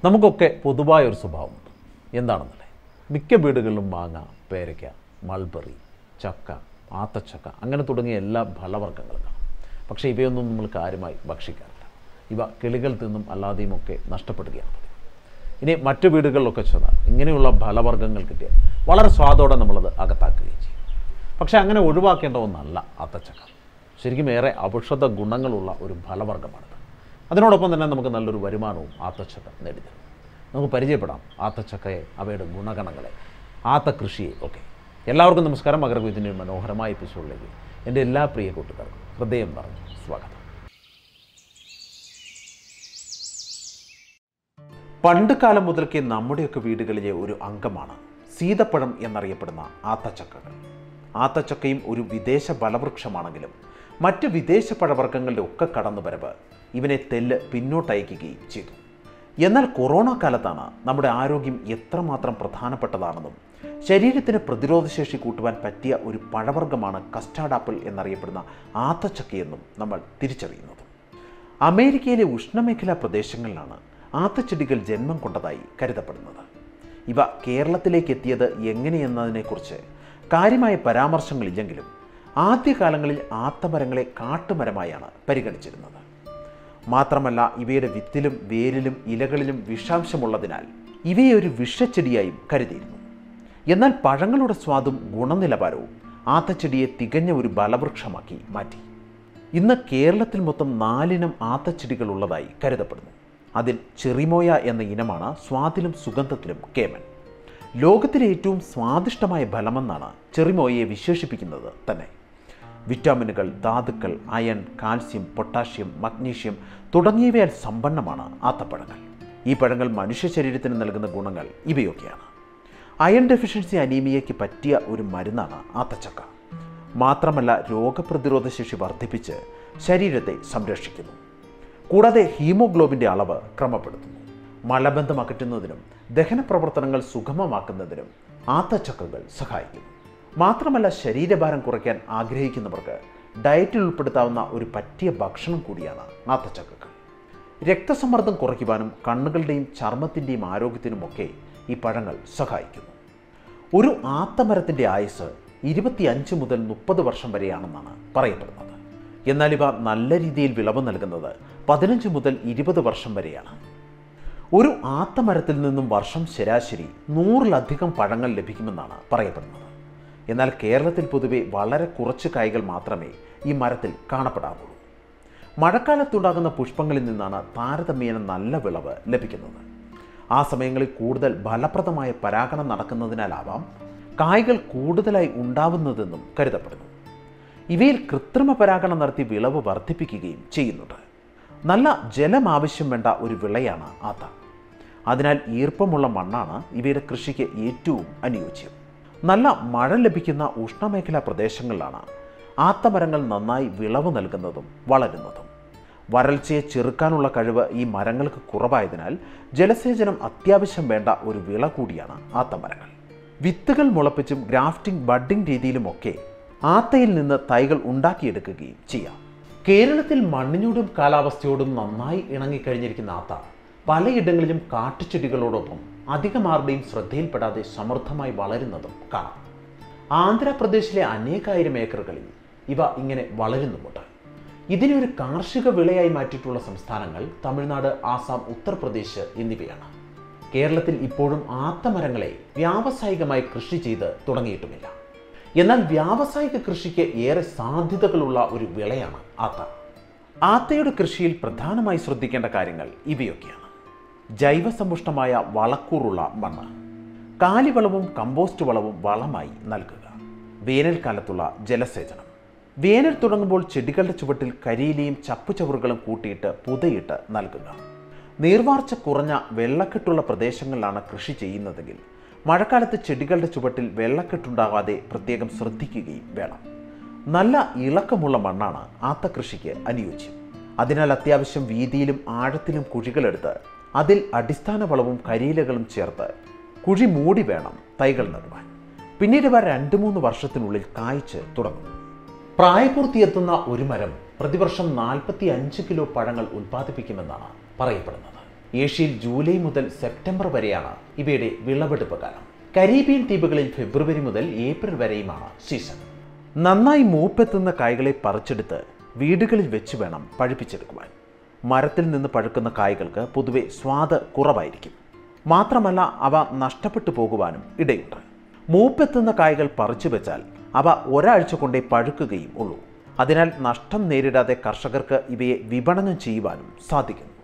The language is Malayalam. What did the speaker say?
നമുക്കൊക്കെ പൊതുവായ ഒരു സ്വഭാവമുണ്ട് എന്താണെന്നല്ലേ മിക്ക വീടുകളിലും മാങ്ങ പേരയ്ക്ക മൾബറി ചക്ക ആത്തച്ചക്ക അങ്ങനെ തുടങ്ങിയ എല്ലാ ഫലവർഗ്ഗങ്ങളും കാണും പക്ഷേ ഇവയൊന്നും നമ്മൾ കാര്യമായി ഭക്ഷിക്കാറില്ല ഇവ കിളികൾ തിന്നും അല്ലാതെയും ഒക്കെ നഷ്ടപ്പെടുകയാണ് പതിവ്. ഇനി മറ്റു വീടുകളിലൊക്കെ ചെന്നാൽ ഇങ്ങനെയുള്ള ഫലവർഗ്ഗങ്ങൾ കിട്ടിയാൽ വളരെ സ്വാദോടെ നമ്മളത് അകത്താക്കുകയും ചെയ്യും പക്ഷേ അങ്ങനെ ഒഴിവാക്കേണ്ട ഒന്നല്ല ആത്തച്ചക്ക ശരിക്കും ഏറെ ഔഷധ ഗുണങ്ങളുള്ള ഒരു ഫലവർഗ്ഗമാണിത് അതിനോടൊപ്പം തന്നെ നമുക്ക് നല്ലൊരു വരുമാനവും ആത്തച്ചക്ക നേടിത്തരും നമുക്ക് പരിചയപ്പെടാം ആത്തച്ചക്കയെ അവയുടെ ഗുണഗണങ്ങളെ ആത്ത കൃഷിയെ ഒക്കെ എല്ലാവർക്കും നമസ്കാരം മകരകുയത്തിൻ്റെ ഒരു മനോഹരമായ എപ്പിസോഡിലേക്ക് എൻ്റെ എല്ലാ പ്രിയ കൂട്ടുകാർക്കും ഹൃദയം പറഞ്ഞു സ്വാഗതം പണ്ട് കാലം മുതൽക്കേ നമ്മുടെയൊക്കെ വീടുകളിലെ ഒരു അംഗമാണ് സീതപ്പഴം എന്നറിയപ്പെടുന്ന ആത്തച്ചക്കകൾ ആത്തച്ചക്കയും ഒരു വിദേശ ഫലവൃക്ഷമാണെങ്കിലും മറ്റ് വിദേശ പഴവർഗ്ഗങ്ങളുടെ ഒക്കെ കടന്നുവരവ് ഇവനെ തെല്ല് പിന്നോട്ടയക്കുകയും ചെയ്തു എന്നാൽ കൊറോണ കാലത്താണ് നമ്മുടെ ആരോഗ്യം എത്രമാത്രം പ്രധാനപ്പെട്ടതാണെന്നും ശരീരത്തിന് പ്രതിരോധശേഷി കൂട്ടുവാൻ പറ്റിയ ഒരു പഴവർഗ്ഗമാണ് കസ്റ്റാർഡ് ആപ്പിൾ എന്നറിയപ്പെടുന്ന ആത്തച്ചക്കയെന്നും നമ്മൾ തിരിച്ചറിയുന്നത് അമേരിക്കയിലെ ഉഷ്ണമേഖലാ പ്രദേശങ്ങളിലാണ് ആത്തച്ചെടികൾ ജന്മം കൊണ്ടതായി കരുതപ്പെടുന്നത് ഇവ കേരളത്തിലേക്ക് എത്തിയത് എങ്ങനെയെന്നതിനെക്കുറിച്ച് കാര്യമായ പരാമർശങ്ങളില്ലെങ്കിലും ആദ്യകാലങ്ങളിൽ ആത്തമരങ്ങളെ കാട്ടുമരമായാണ് പരിഗണിച്ചിരുന്നത് മാത്രമല്ല ഇവയുടെ വിത്തിലും വേരിലും ഇലകളിലും വിഷാംശമുള്ളതിനാൽ ഇവയെ ഒരു വിഷച്ചെടിയായും കരുതിയിരുന്നു എന്നാൽ പഴങ്ങളുടെ സ്വാദും ഗുണനിലവാരവും ആത്തച്ചെടിയെ തികഞ്ഞ ഒരു ബലവൃക്ഷമാക്കി മാറ്റി ഇന്ന് കേരളത്തിൽ മൊത്തം നാലിനം ആത്തച്ചെടികൾ ഉള്ളതായി കരുതപ്പെടുന്നു അതിൽ ചെറിമോയ എന്ന ഇനമാണ് സ്വാദിലും സുഗന്ധത്തിലും കേമൻ ലോകത്തിലെ ഏറ്റവും സ്വാദിഷ്ടമായ ഫലമെന്നാണ് ചെറിമോയയെ വിശേഷിപ്പിക്കുന്നത് തന്നെ വിറ്റാമിനുകൾ ധാതുക്കൾ അയൺ കാൽസ്യം പൊട്ടാഷ്യം മഗ്നീഷ്യം തുടങ്ങിയവയാൽ സമ്പന്നമാണ് ആത്തപ്പഴങ്ങൾ ഈ പഴങ്ങൾ മനുഷ്യ ശരീരത്തിന് നൽകുന്ന ഗുണങ്ങൾ ഇവയൊക്കെയാണ് അയൺ ഡെഫിഷ്യൻസി അനീമിയയ്ക്ക് പറ്റിയ ഒരു മരുന്നാണ് ആത്തച്ചക്ക മാത്രമല്ല രോഗപ്രതിരോധ ശേഷി വർദ്ധിപ്പിച്ച് ശരീരത്തെ സംരക്ഷിക്കുന്നു കൂടാതെ ഹീമോഗ്ലോബിൻ്റെ അളവ് ക്രമപ്പെടുത്തുന്നു മലബന്ധം അകറ്റുന്നതിനും ദഹന പ്രവർത്തനങ്ങൾ സുഗമമാക്കുന്നതിനും ആത്തച്ചക്കകൾ സഹായിക്കുന്നു മാത്രമല്ല ശരീരഭാരം കുറയ്ക്കാൻ ആഗ്രഹിക്കുന്നവർക്ക് ഡയറ്റിൽ ഉൾപ്പെടുത്താവുന്ന ഒരു പറ്റിയ ഭക്ഷണം കൂടിയാണ് ആത്തച്ചക്കകൾ രക്തസമ്മർദ്ദം കുറയ്ക്കുവാനും കണ്ണുകളുടെയും ചർമ്മത്തിൻ്റെയും ആരോഗ്യത്തിനുമൊക്കെ ഈ പഴങ്ങൾ സഹായിക്കുന്നു ഒരു ആത്തമരത്തിൻ്റെ ആയുസ് ഇരുപത്തിയഞ്ച് മുതൽ മുപ്പത് വർഷം വരെയാണെന്നാണ് പറയപ്പെടുന്നത് എന്നാൽ ഇവ നല്ല രീതിയിൽ വിളവ് നൽകുന്നത് പതിനഞ്ച് മുതൽ ഇരുപത് വർഷം വരെയാണ് ഒരു ആത്തമരത്തിൽ നിന്നും വർഷം ശരാശരി നൂറിലധികം പഴങ്ങൾ ലഭിക്കുമെന്നാണ് പറയപ്പെടുന്നത് എന്നാൽ കേരളത്തിൽ പൊതുവെ വളരെ കുറച്ച് കായ്കൾ മാത്രമേ ഈ മരത്തിൽ കാണപ്പെടാറുള്ളൂ മഴക്കാലത്തുണ്ടാകുന്ന പുഷ്പങ്ങളിൽ നിന്നാണ് താരതമ്യേന നല്ല വിളവ് ലഭിക്കുന്നത് ആ സമയങ്ങളിൽ കൂടുതൽ ഫലപ്രദമായ പരാഗണം നടക്കുന്നതിനാലാവാം കായ്കൾ കൂടുതലായി ഉണ്ടാവുന്നതെന്നും കരുതപ്പെടുന്നു ഇവയിൽ കൃത്രിമ പരാഗണം നടത്തി വിളവ് വർദ്ധിപ്പിക്കുകയും ചെയ്യുന്നുണ്ട് നല്ല ജലം ആവശ്യം വേണ്ട ഒരു വിളയാണ് ആത്ത അതിനാൽ ഈർപ്പമുള്ള മണ്ണാണ് ഇവയുടെ കൃഷിക്ക് ഏറ്റവും അനുയോജ്യം നല്ല മഴ ലഭിക്കുന്ന ഉഷ്ണമേഖലാ പ്രദേശങ്ങളിലാണ് ആത്തമരങ്ങൾ നന്നായി വിളവ് നൽകുന്നതും വളരുന്നതും വരൾച്ചയെ ചെറുക്കാനുള്ള കഴിവ് ഈ മരങ്ങൾക്ക് കുറവായതിനാൽ ജലസേചനം അത്യാവശ്യം വേണ്ട ഒരു വിള കൂടിയാണ് ആത്തമരങ്ങൾ വിത്തുകൾ മുളപ്പിച്ചും ഗ്രാഫ്റ്റിംഗ് ബഡ്ഡിംഗ് രീതിയിലുമൊക്കെ ആത്തയിൽ നിന്ന് തൈകൾ ഉണ്ടാക്കിയെടുക്കുകയും ചെയ്യാം കേരളത്തിൽ മണ്ണിനോടും കാലാവസ്ഥയോടും നന്നായി ഇണങ്ങിക്കഴിഞ്ഞിരിക്കുന്ന ആത്ത പലയിടങ്ങളിലും കാട്ടുചെടികളോടൊപ്പം അധികമാരുടെയും ശ്രദ്ധയിൽപ്പെടാതെ സമൃദ്ധമായി വളരുന്നതും കാണാം ആന്ധ്രാപ്രദേശിലെ അനേകായിരം ഏക്കറുകളിൽ ഇവ ഇങ്ങനെ വളരുന്നുമുണ്ട് ഇതിനെ ഒരു കാർഷിക വിളയായി മാറ്റിയിട്ടുള്ള സംസ്ഥാനങ്ങൾ തമിഴ്നാട് ആസാം ഉത്തർപ്രദേശ് എന്നിവയാണ് കേരളത്തിൽ ഇപ്പോഴും ആത്തമരങ്ങളെ വ്യാവസായികമായി കൃഷി ചെയ്ത് തുടങ്ങിയിട്ടുമില്ല എന്നാൽ വ്യാവസായിക കൃഷിക്ക് ഏറെ സാധ്യതകളുള്ള ഒരു വിളയാണ് ആത്ത ആത്തയുടെ കൃഷിയിൽ പ്രധാനമായി ശ്രദ്ധിക്കേണ്ട കാര്യങ്ങൾ ഇവയൊക്കെയാണ് ജൈവസമ്പുഷ്ടമായ വളക്കൂറുള്ള മണ്ണ് കാലിവളവും കമ്പോസ്റ്റ് വളവും വളമായി നൽകുക വേനൽക്കാലത്തുള്ള ജലസേചനം വേനൽ തുടങ്ങുമ്പോൾ ചെടികളുടെ ചുവട്ടിൽ കരിയിലയും ചപ്പുചവറുകളും കൂട്ടിയിട്ട് പുതയിട്ട് നൽകുക നീർവാർച്ച കുറഞ്ഞ വെള്ളക്കെട്ടുള്ള പ്രദേശങ്ങളിലാണ് കൃഷി ചെയ്യുന്നതെങ്കിൽ മഴക്കാലത്ത് ചെടികളുടെ ചുവട്ടിൽ വെള്ളക്കെട്ടുണ്ടാകാതെ പ്രത്യേകം ശ്രദ്ധിക്കുകയും വേണം നല്ല ഇളക്കമുള്ള മണ്ണാണ് ആത്ത കൃഷിക്ക് അനുയോജ്യം അതിനാൽ അത്യാവശ്യം വീതിയിലും ആഴത്തിലും കുഴികളെടുത്ത് അതിൽ അടിസ്ഥാന വളവും കരിയിലകളും ചേർത്ത് കുഴി മൂടി വേണം തൈകൾ നടുവാൻ പിന്നീട് ഇവ രണ്ട് മൂന്ന് വർഷത്തിനുള്ളിൽ കായ്ച്ച് തുടങ്ങും പ്രായപൂർത്തിയെത്തുന്ന ഒരു മരം പ്രതിവർഷം നാൽപ്പത്തി അഞ്ച് കിലോ പഴങ്ങൾ ഉൽപ്പാദിപ്പിക്കുമെന്നാണ് പറയപ്പെടുന്നത് ഏഷ്യയിൽ ജൂലൈ മുതൽ സെപ്റ്റംബർ വരെയാണ് ഇവയുടെ വിളവെടുപ്പ് കാലം കരീബിയൻ ദ്വീപുകളിൽ ഫെബ്രുവരി മുതൽ ഏപ്രിൽ വരെയുമാണ് സീസൺ നന്നായി മൂപ്പെത്തുന്ന കായ്കളെ പറിച്ചെടുത്ത് വീടുകളിൽ വെച്ച് വേണം പഴുപ്പിച്ചെടുക്കുവാൻ മരത്തിൽ നിന്ന് പഴുക്കുന്ന കായ്കൾക്ക് പൊതുവെ സ്വാദ് കുറവായിരിക്കും മാത്രമല്ല അവ നഷ്ടപ്പെട്ടു പോകുവാനും ഇടയുണ്ട് മൂപ്പെത്തുന്ന കായ്കൾ പറിച്ചു വെച്ചാൽ അവ ഒരാഴ്ച കൊണ്ടേ പഴുക്കുകയും ഉള്ളൂ അതിനാൽ നഷ്ടം നേരിടാതെ കർഷകർക്ക് ഇവയെ വിപണനം ചെയ്യുവാനും സാധിക്കുന്നു